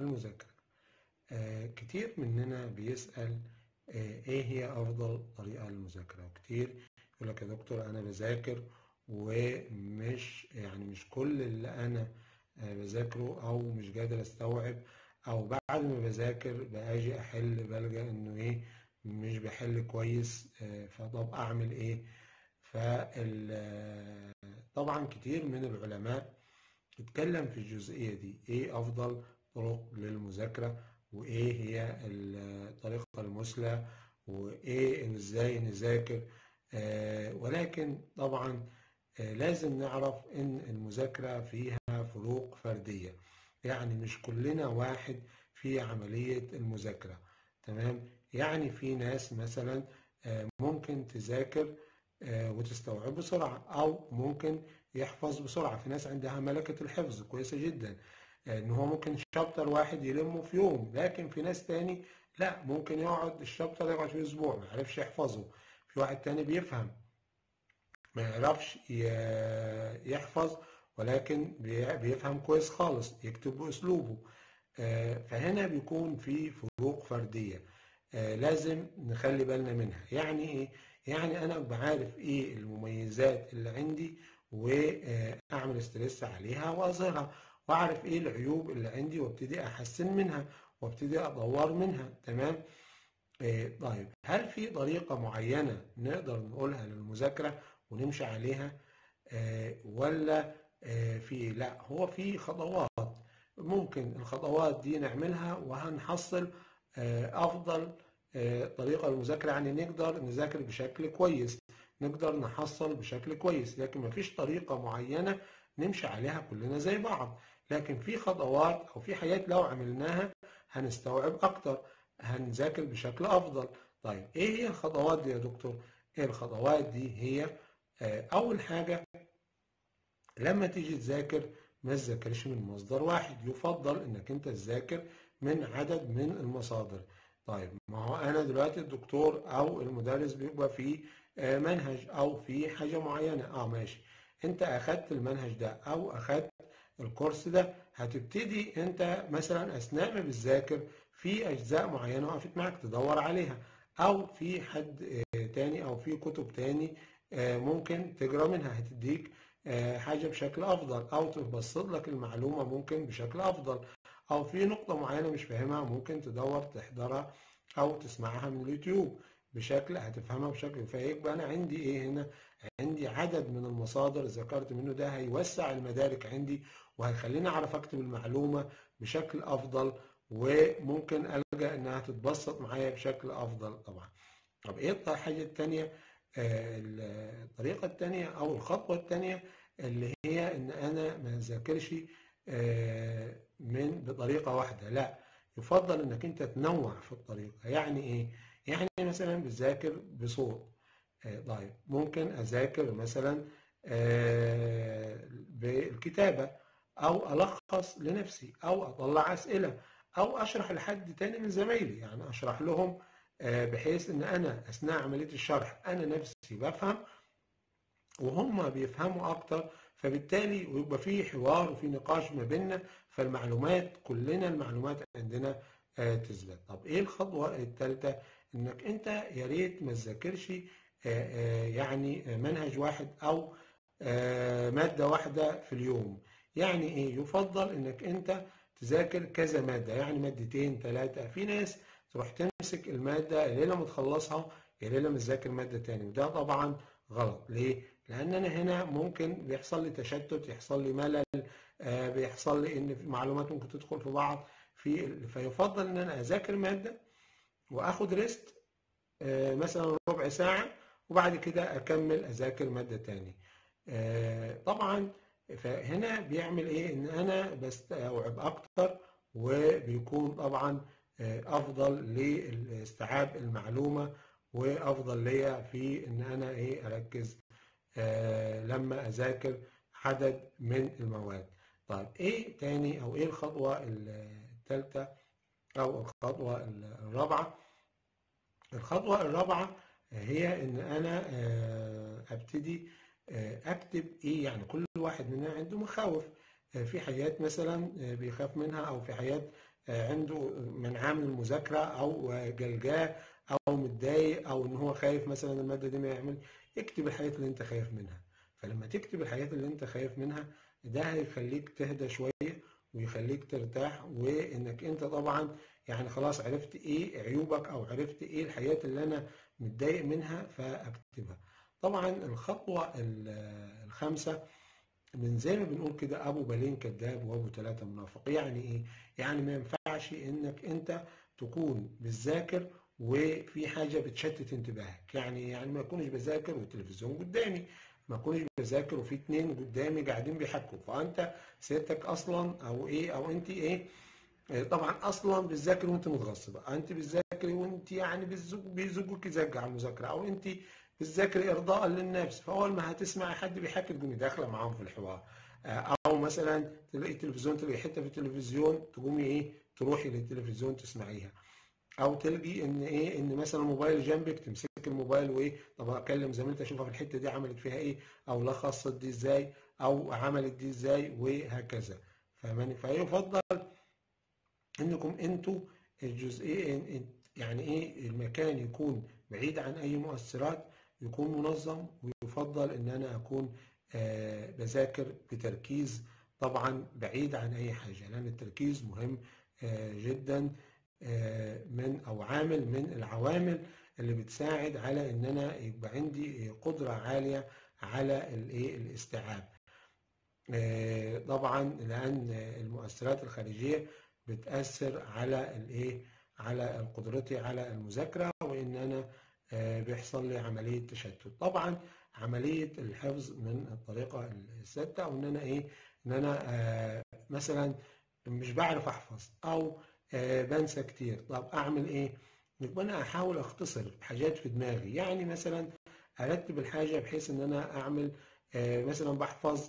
المذاكرة كتير مننا بيسأل ايه هي افضل طريقة للمذاكرة وكتير يقول لك يا دكتور انا بذاكر ومش يعني مش كل اللي انا بذاكره او مش قادر استوعب او بعد ما بذاكر باجي احل بلجأ انه ايه مش بحل كويس فطب اعمل ايه طبعا كتير من العلماء اتكلم في الجزئية دي ايه افضل طرق للمذاكرة وايه هي الطريقة المثلى وايه ازاي نذاكر آه ولكن طبعا آه لازم نعرف ان المذاكرة فيها فروق فردية يعني مش كلنا واحد في عملية المذاكرة تمام يعني في ناس مثلا آه ممكن تذاكر وتستوعب بسرعة أو ممكن يحفظ بسرعة في ناس عندها ملكة الحفظ كويسة جدا إن هو ممكن شابتر واحد يلمه في يوم لكن في ناس تاني لا ممكن يقعد الشابتر يقعد في أسبوع ما يعرفش يحفظه في واحد تاني بيفهم ما يعرفش يحفظ ولكن بيفهم كويس خالص يكتب بأسلوبه فهنا بيكون في فروق فردية لازم نخلي بالنا منها يعني ايه يعني انا بعرف ايه المميزات اللي عندي واعمل استرس عليها واظهرها واعرف ايه العيوب اللي عندي وابتدي احسن منها وابتدي ادور منها تمام إيه طيب هل في طريقة معينة نقدر نقولها للمذاكرة ونمشي عليها إيه ولا إيه في لا هو في خطوات ممكن الخطوات دي نعملها وهنحصل افضل طريقة للمذاكرة يعني نقدر نذاكر بشكل كويس نقدر نحصل بشكل كويس لكن مفيش طريقة معينة نمشي عليها كلنا زي بعض لكن في خطوات أو في حاجات لو عملناها هنستوعب أكتر هنذاكر بشكل أفضل طيب إيه هي الخطوات دي يا دكتور؟ إيه الخطوات دي هي أول حاجة لما تيجي تذاكر ما تذاكرش من مصدر واحد يفضل إنك أنت تذاكر من عدد من المصادر طيب ما هو انا دلوقتي الدكتور او المدرس بيبقى فيه منهج او في حاجه معينه اه ماشي انت اخدت المنهج ده او اخدت الكورس ده هتبتدي انت مثلا اثناء ما بتذاكر في اجزاء معينه وقفت معاك تدور عليها او في حد تاني او في كتب تاني ممكن تقرا منها هتديك حاجه بشكل افضل او تبسط لك المعلومه ممكن بشكل افضل او في نقطة معينة مش فاهمها ممكن تدور تحضرها او تسمعها من اليوتيوب بشكل هتفهمها بشكل فيبقى انا عندي ايه هنا عندي عدد من المصادر ذكرت منه ده هيوسع المدارك عندي وهيخليني اعرف اكتب المعلومة بشكل افضل وممكن الجا انها تتبسط معايا بشكل افضل طبعا طب ايه الحاجة التانية الطريقة التانية او الخطوة التانية اللي هي ان انا ما اذاكرش من بطريقة واحدة لا يفضل انك انت تنوع في الطريقة يعني ايه يعني مثلا بتذاكر بصوت طيب ممكن اذاكر مثلا بالكتابة او الخص لنفسي او اطلع اسئلة او اشرح لحد تاني من زمايلي يعني اشرح لهم بحيث ان انا اثناء عملية الشرح انا نفسي بفهم وهم بيفهموا اكتر فبالتالي ويبقى في حوار وفي نقاش ما بيننا فالمعلومات كلنا المعلومات عندنا تثبت طب ايه الخطوه الثالثه انك انت يا ريت ما تذاكرش يعني منهج واحد او ماده واحده في اليوم يعني ايه يفضل انك انت تذاكر كذا ماده يعني مادتين ثلاثه في ناس تروح تمسك الماده الليله ما تخلصها يا ليله ما تذاكر ماده ثانيه وده طبعا غلط ليه لان انا هنا ممكن بيحصل لي تشتت يحصل لي ملل آه بيحصل لي ان في معلومات ممكن تدخل في بعض في فيفضل ان انا اذاكر ماده واخد ريست آه مثلا ربع ساعه وبعد كده اكمل اذاكر ماده تاني آه طبعا فهنا بيعمل ايه ان انا بستوعب اكتر وبيكون طبعا افضل لاستيعاب المعلومه وافضل ليا في ان انا ايه اركز آه لما اذاكر عدد من المواد طيب ايه تاني او ايه الخطوه الثالثه او الخطوه الرابعه الخطوه الرابعه هي ان انا آه ابتدي آه اكتب ايه يعني كل واحد مننا عنده مخاوف في حاجات مثلا بيخاف منها او في حاجات عنده منعاه من المذاكره او جلجاه او متضايق او ان هو خايف مثلا الماده دي ما يعمل اكتب الحاجات اللي انت خايف منها فلما تكتب الحاجات اللي انت خايف منها ده هيخليك تهدى شويه ويخليك ترتاح وانك انت طبعا يعني خلاص عرفت ايه عيوبك او عرفت ايه الحاجات اللي انا متضايق منها فاكتبها طبعا الخطوه الخامسه من زي ما بنقول كده ابو بالين كذاب وابو ثلاثه منافق يعني ايه يعني ما ينفعش انك انت تكون بتذاكر وفي حاجه بتشتت انتباهك يعني يعني ما اكونش بذاكر والتلفزيون قدامي ما اكونش بذاكر وفي اتنين قدامي قاعدين بيحكوا فانت سيادتك اصلا او ايه او انت ايه طبعا اصلا بتذاكر وانت متغصبه انت بتذاكري وانت يعني بيزقوك زق على المذاكره او انت بتذاكري ارضاء للنفس فاول ما هتسمعي حد بيحكي تقومي داخله معاهم في الحوار او مثلا تلاقي التلفزيون تلاقي حته في التلفزيون تقومي ايه تروحي للتلفزيون تسمعيها او تلقي ان ايه ان مثلا الموبايل جنبك تمسك الموبايل وايه طب اكلم زميلتي اشوفها في الحته دي عملت فيها ايه او لخصت دي ازاي او عملت دي ازاي وهكذا فاهماني فيفضل انكم انتوا الجزئيه يعني ايه المكان يكون بعيد عن اي مؤثرات يكون منظم ويفضل ان انا اكون آه بذاكر بتركيز طبعا بعيد عن اي حاجه لان التركيز مهم آه جدا آه من او عامل من العوامل اللي بتساعد على ان انا يبقى عندي قدره عاليه على الايه الاستيعاب طبعا لان المؤثرات الخارجيه بتاثر على الايه على قدرتي على المذاكره وان انا بيحصل لي عمليه تشتت طبعا عمليه الحفظ من الطريقه السادسه او ان انا ايه ان انا مثلا مش بعرف احفظ او بنسى كتير طب اعمل ايه يبقى انا احاول اختصر حاجات في دماغي يعني مثلا ارتب الحاجه بحيث ان انا اعمل مثلا بحفظ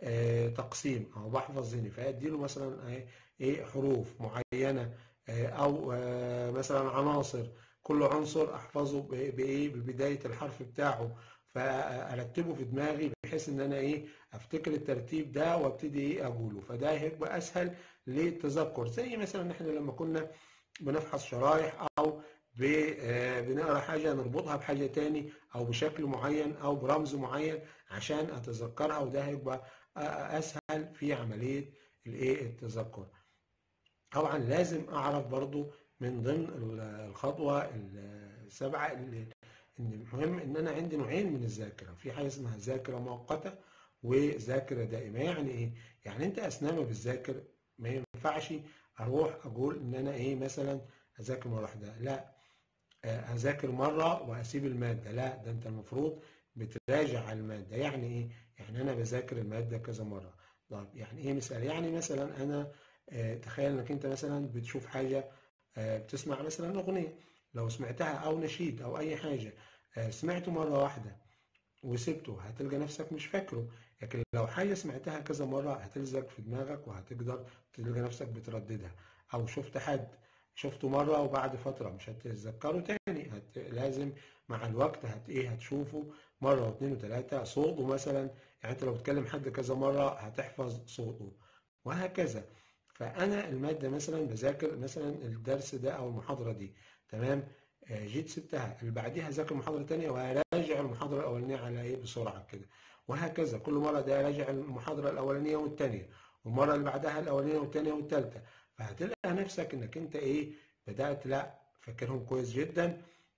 تقسيم او بحفظ هنا فاديله مثلا ايه حروف معينه او مثلا عناصر كل عنصر احفظه بايه ببدايه الحرف بتاعه فارتبه في دماغي بحيث ان انا ايه افتكر الترتيب ده وابتدي ايه اقوله فده هيبقى اسهل للتذكر زي مثلا احنا لما كنا بنفحص شرايح او بنقرا حاجه نربطها بحاجه تاني او بشكل معين او برمز معين عشان اتذكرها وده هيبقى اسهل في عمليه الايه التذكر طبعا لازم اعرف برضو من ضمن الخطوه السبعه اللي ان المهم ان انا عندي نوعين من الذاكره في حاجه اسمها ذاكره مؤقته وذاكره دائمه يعني ايه يعني انت اثناء ما بتذاكر ما ينفعش اروح اقول ان انا ايه مثلا اذاكر مره واحده لا اذاكر مره واسيب الماده لا ده انت المفروض بتراجع على الماده يعني ايه يعني انا بذاكر الماده كذا مره طب يعني ايه مثال يعني مثلا انا تخيل انك انت مثلا بتشوف حاجه بتسمع مثلا اغنيه لو سمعتها او نشيد او اي حاجه سمعته مره واحده وسبته هتلقى نفسك مش فاكره لكن لو حاجه سمعتها كذا مره هتلزق في دماغك وهتقدر تلقى نفسك بترددها او شفت حد شفته مره وبعد فتره مش هتتذكره تاني هت... لازم مع الوقت هت ايه هتشوفه مره واثنين وثلاثه صوته مثلا يعني انت لو بتكلم حد كذا مره هتحفظ صوته وهكذا فانا الماده مثلا بذاكر مثلا الدرس ده او المحاضره دي تمام جيت سبتها اللي بعديها ذاكر المحاضره ثانيه وهراجع المحاضره الاولانيه على ايه بسرعه كده وهكذا كل مره ده اراجع المحاضره الاولانيه والثانيه والمره اللي بعدها الاولانيه والثانيه والثالثه فهتلقى نفسك انك انت ايه بدات لا فاكرهم كويس جدا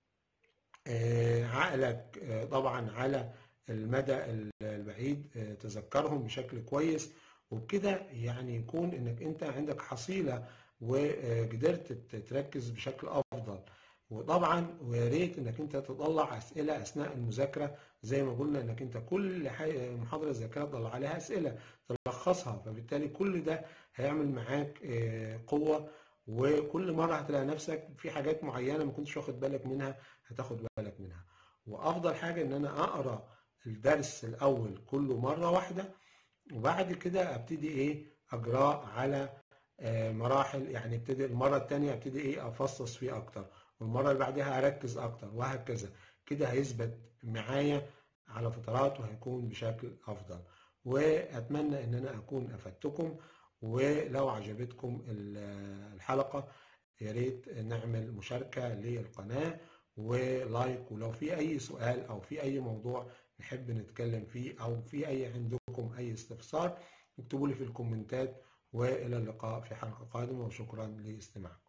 آه عقلك آه طبعا على المدى البعيد آه تذكرهم بشكل كويس وبكده يعني يكون انك انت عندك حصيله وقدرت تركز بشكل افضل وطبعا ويا ريت انك انت تطلع اسئله اثناء المذاكره زي ما قلنا انك انت كل محاضره ذاكره تطلع عليها اسئله تلخصها فبالتالي كل ده هيعمل معاك قوه وكل مره هتلاقي نفسك في حاجات معينه ما كنتش واخد بالك منها هتاخد بالك منها وافضل حاجه ان انا اقرا الدرس الاول كله مره واحده وبعد كده ابتدي ايه اجراه على مراحل يعني ابتدي المره الثانيه ابتدي ايه افصص فيه اكتر والمره اللي بعدها اركز اكتر وهكذا كده هيثبت معايا على فترات وهيكون بشكل افضل واتمنى ان انا اكون افدتكم ولو عجبتكم الحلقة يا ريت نعمل مشاركة للقناة ولايك ولو في أي سؤال أو في أي موضوع نحب نتكلم فيه أو في أي عندكم أي استفسار اكتبوا لي في الكومنتات وإلى اللقاء في حلقة قادمة وشكرا لاستماعكم